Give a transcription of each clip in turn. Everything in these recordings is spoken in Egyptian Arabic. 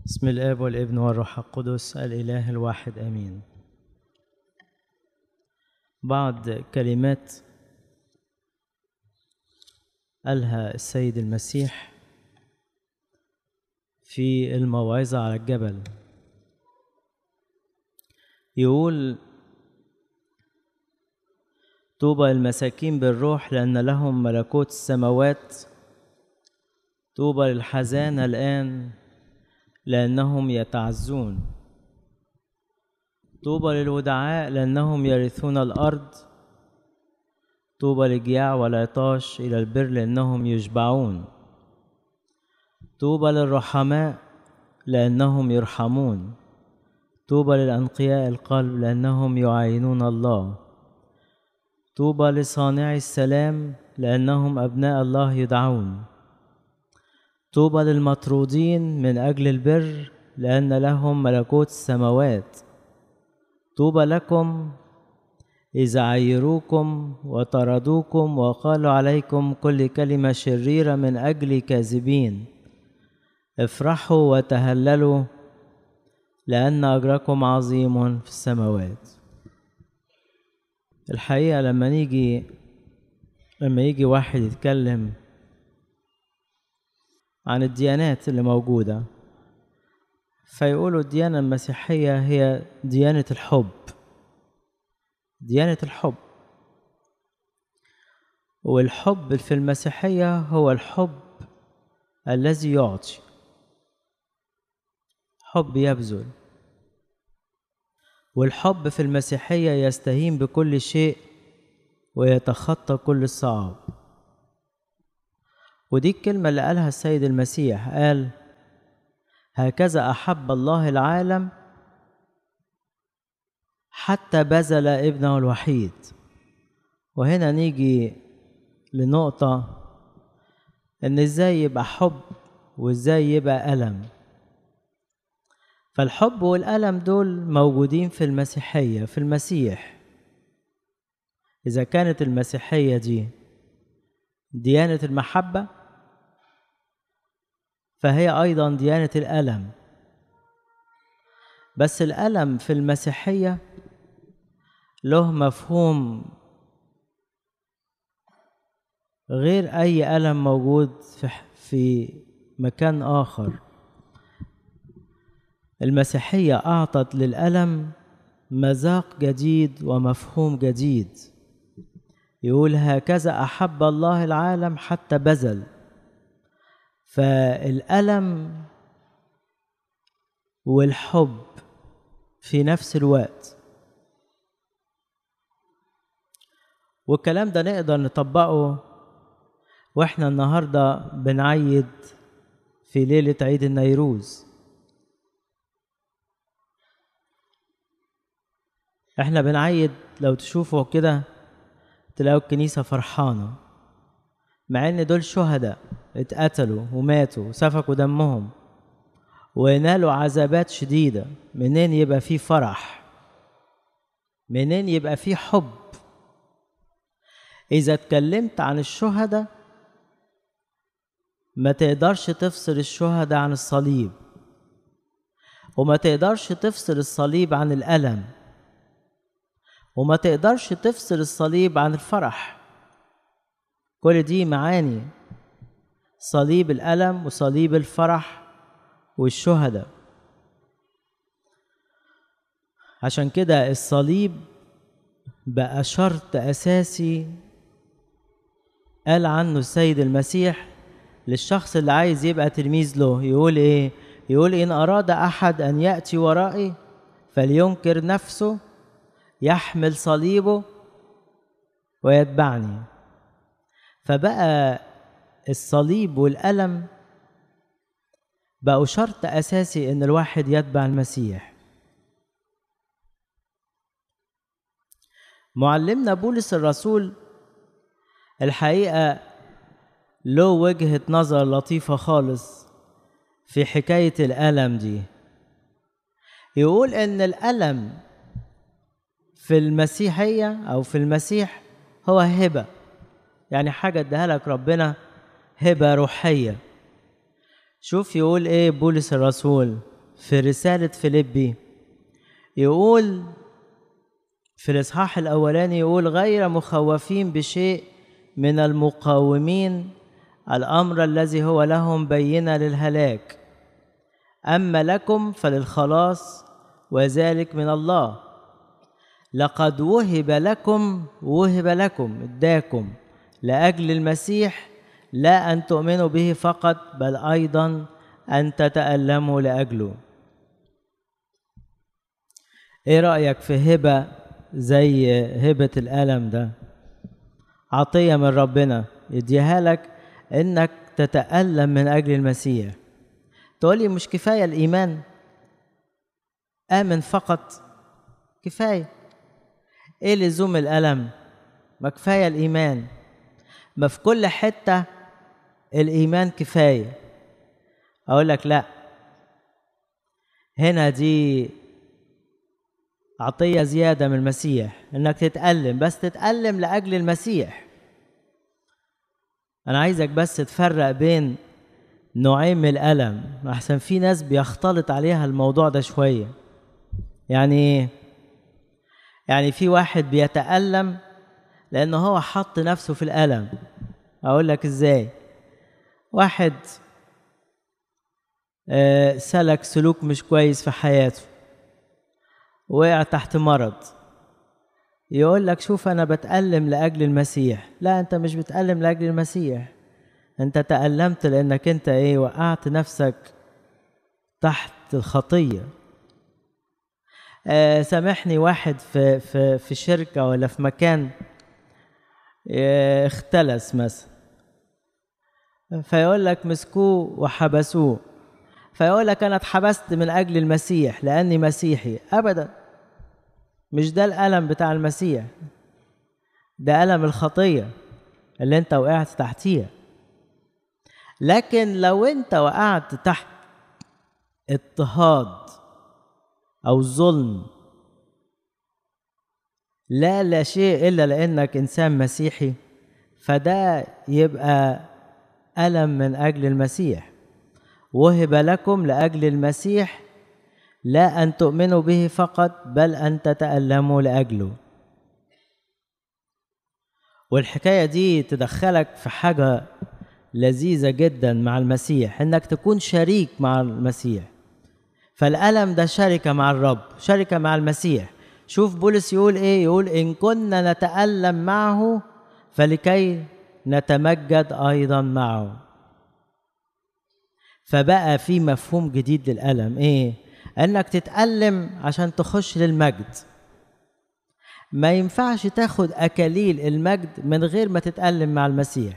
بسم الاب والابن والروح القدس الاله الواحد امين بعض كلمات قالها السيد المسيح في الموعظه على الجبل يقول طوبى المساكين بالروح لان لهم ملكوت السماوات طوبى للحزان الان لأنهم يتعزون طوبى للودعاء لأنهم يرثون الأرض طوبى للجياع والعطاش إلى البر لأنهم يشبعون طوبى للرحماء لأنهم يرحمون طوبى للأنقياء القلب لأنهم يعاينون الله طوبى لصانعي السلام لأنهم أبناء الله يدعون طوبى للمطرودين من أجل البر لأن لهم ملكوت السماوات طوبى لكم إذا عيروكم وطردوكم وقالوا عليكم كل كلمة شريرة من أجل كاذبين افرحوا وتهللوا لأن أجركم عظيم في السماوات الحقيقة لما نيجي لما يجي واحد يتكلم عن الديانات اللي موجودة فيقولوا الديانة المسيحية هي ديانة الحب ديانة الحب والحب في المسيحية هو الحب الذي يعطي حب يبذل والحب في المسيحية يستهين بكل شيء ويتخطى كل الصعاب ودي الكلمة اللي قالها السيد المسيح قال هكذا أحب الله العالم حتى بذل ابنه الوحيد وهنا نيجي لنقطة إن إزاي يبقى حب وإزاي يبقى ألم فالحب والألم دول موجودين في المسيحية في المسيح إذا كانت المسيحية دي ديانة المحبة فهي أيضا ديانة الألم بس الألم في المسيحية له مفهوم غير أي ألم موجود في في مكان آخر المسيحية أعطت للألم مذاق جديد ومفهوم جديد يقول هكذا أحب الله العالم حتى بذل فالألم والحب في نفس الوقت والكلام ده نقدر نطبقه واحنا النهارده بنعيد في ليلة عيد النيروز احنا بنعيد لو تشوفوا كده تلاقوا الكنيسة فرحانة مع ان دول شهداء اتقتلوا وماتوا وسفكوا دمهم ونالوا عذابات شديدة منين يبقى في فرح منين يبقى في حب إذا اتكلمت عن الشهداء ما تقدرش تفصل الشهداء عن الصليب وما تقدرش تفصل الصليب عن الألم وما تقدرش تفصل الصليب عن الفرح كل دي معاني صليب الألم وصليب الفرح والشهداء عشان كده الصليب بقى شرط أساسي قال عنه السيد المسيح للشخص اللي عايز يبقى تلميذ له يقول ايه يقول ان اراد احد ان ياتي ورائي فلينكر نفسه يحمل صليبه ويتبعني فبقى الصليب والألم بقوا شرط أساسي إن الواحد يتبع المسيح معلمنا بولس الرسول الحقيقة له وجهة نظر لطيفة خالص في حكاية الألم دي يقول إن الألم في المسيحية أو في المسيح هو هبة يعني حاجة اداها لك ربنا هبة روحية شوف يقول ايه بولس الرسول في رسالة فيليبي يقول في الإصحاح الأولاني يقول غير مخوفين بشيء من المقاومين الأمر الذي هو لهم بينة للهلاك أما لكم فللخلاص وذلك من الله لقد وهب لكم وهب لكم اداكم لأجل المسيح لا أن تؤمنوا به فقط بل أيضا أن تتألموا لأجله إيه رأيك في هبة زي هبة الألم ده عطية من ربنا يديها لك إنك تتألم من أجل المسيح تقولي مش كفاية الإيمان آمن فقط كفاية إيه لزوم الألم ما كفاية الإيمان ما في كل حتة الإيمان كفاية أقول لك لأ هنا دي عطية زيادة من المسيح إنك تتألم بس تتألم لأجل المسيح أنا عايزك بس تفرق بين نوعين من الألم أحسن في ناس بيختلط عليها الموضوع ده شوية يعني يعني في واحد بيتألم لأنه هو حط نفسه في الألم أقول لك إزاي واحد آه، سلك سلوك مش كويس في حياته وقع تحت مرض يقول لك شوف أنا بتألم لأجل المسيح لا أنت مش بتألم لأجل المسيح أنت تألمت لأنك أنت إيه وقعت نفسك تحت الخطية آه سامحني واحد في في في شركة ولا في مكان آه اختلس مثلا فيقول لك مسكوه وحبسوه فيقول لك انا اتحبست من اجل المسيح لاني مسيحي ابدا مش ده الالم بتاع المسيح ده الم الخطيه اللي انت وقعت تحتيها لكن لو انت وقعت تحت اضطهاد او ظلم لا لا شيء الا لانك انسان مسيحي فده يبقى الم من اجل المسيح وهب لكم لاجل المسيح لا ان تؤمنوا به فقط بل ان تتالموا لاجله والحكايه دي تدخلك في حاجه لذيذه جدا مع المسيح انك تكون شريك مع المسيح فالالم ده شركه مع الرب شركه مع المسيح شوف بولس يقول ايه يقول ان كنا نتالم معه فلكي نتمجد ايضا معه فبقى في مفهوم جديد للالم ايه انك تتالم عشان تخش للمجد ما ينفعش تاخد اكاليل المجد من غير ما تتالم مع المسيح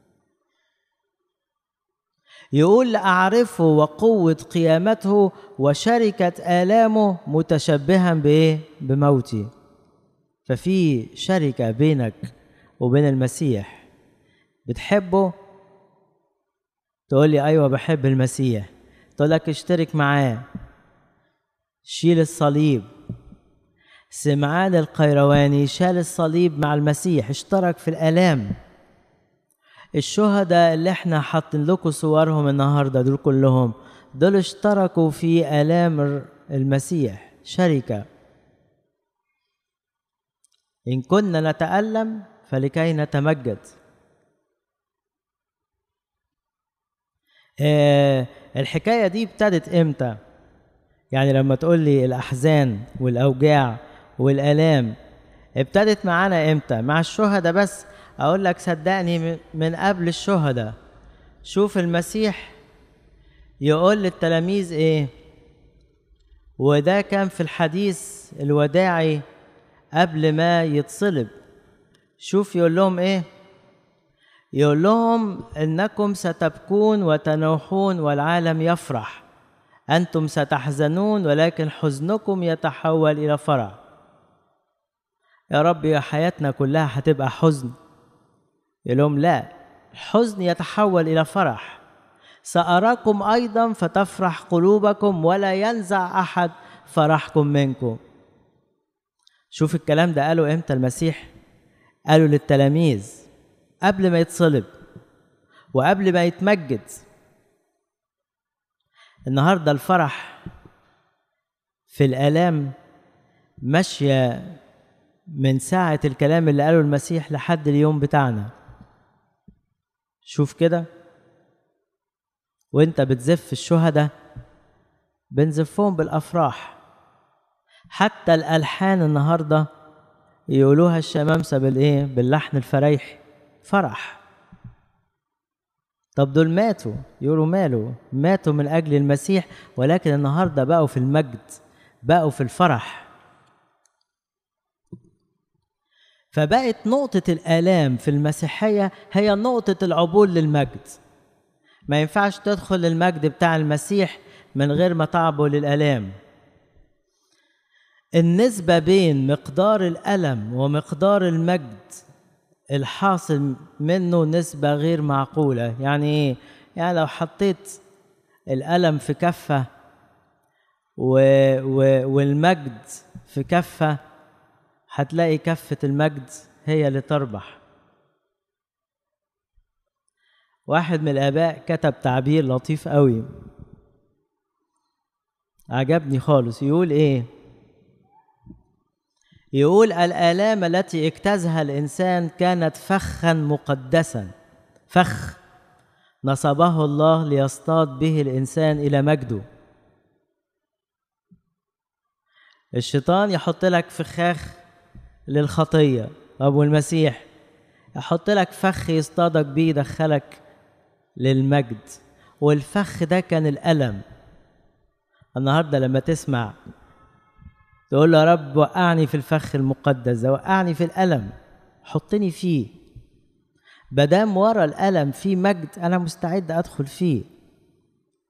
يقول لأعرفه وقوة قيامته وشركة آلامه متشبها بإيه؟ بموتي ففي شركة بينك وبين المسيح بتحبه تقول لي أيوة بحب المسيح تقول لك اشترك معاه شيل الصليب سمعان القيرواني شال الصليب مع المسيح اشترك في الآلام الشهداء اللي احنا حاطين لكم صورهم النهارده دول كلهم دول اشتركوا في آلام المسيح شركة إن كنا نتألم فلكي نتمجد آه الحكاية دي ابتدت امتى؟ يعني لما تقول لي الأحزان والأوجاع والآلام ابتدت معانا امتى؟ مع الشهداء بس اقول لك صدقني من قبل الشهداء شوف المسيح يقول للتلاميذ ايه وده كان في الحديث الوداعي قبل ما يتصلب شوف يقول لهم ايه يقول لهم انكم ستبكون وتنوحون والعالم يفرح انتم ستحزنون ولكن حزنكم يتحول الى فرح يا رب يا حياتنا كلها هتبقى حزن يقول لهم لا الحزن يتحول الى فرح ساراكم ايضا فتفرح قلوبكم ولا ينزع احد فرحكم منكم شوف الكلام ده قاله امتى المسيح قالوا للتلاميذ قبل ما يتصلب وقبل ما يتمجد النهارده الفرح في الآلام ماشية من ساعة الكلام اللي قاله المسيح لحد اليوم بتاعنا شوف كده وانت بتزف الشهداء بنزفهم بالافراح حتى الالحان النهارده يقولوها الشمامسه بالايه باللحن الفريحي فرح طب دول ماتوا يقولوا ماله ماتوا من اجل المسيح ولكن النهارده بقوا في المجد بقوا في الفرح فبقت نقطة الآلام في المسيحية هي نقطة العبور للمجد ما ينفعش تدخل المجد بتاع المسيح من غير ما تعبر للآلام النسبة بين مقدار الألم ومقدار المجد الحاصل منه نسبة غير معقولة يعني إيه؟ يعني لو حطيت الألم في كفة و... و... والمجد في كفة هتلاقي كفة المجد هي اللي تربح واحد من الآباء كتب تعبير لطيف قوي عجبني خالص يقول إيه يقول الآلام التي اجتازها الإنسان كانت فخا مقدسا فخ نصبه الله ليصطاد به الإنسان إلى مجده الشيطان يحط لك فخاخ للخطية أبو المسيح يحط لك فخ يصطادك بيه يدخلك للمجد والفخ ده كان الألم النهارده لما تسمع تقول له يا رب وقعني في الفخ المقدس ده وقعني في الألم حطني فيه بدام ورا الألم في مجد أنا مستعد أدخل فيه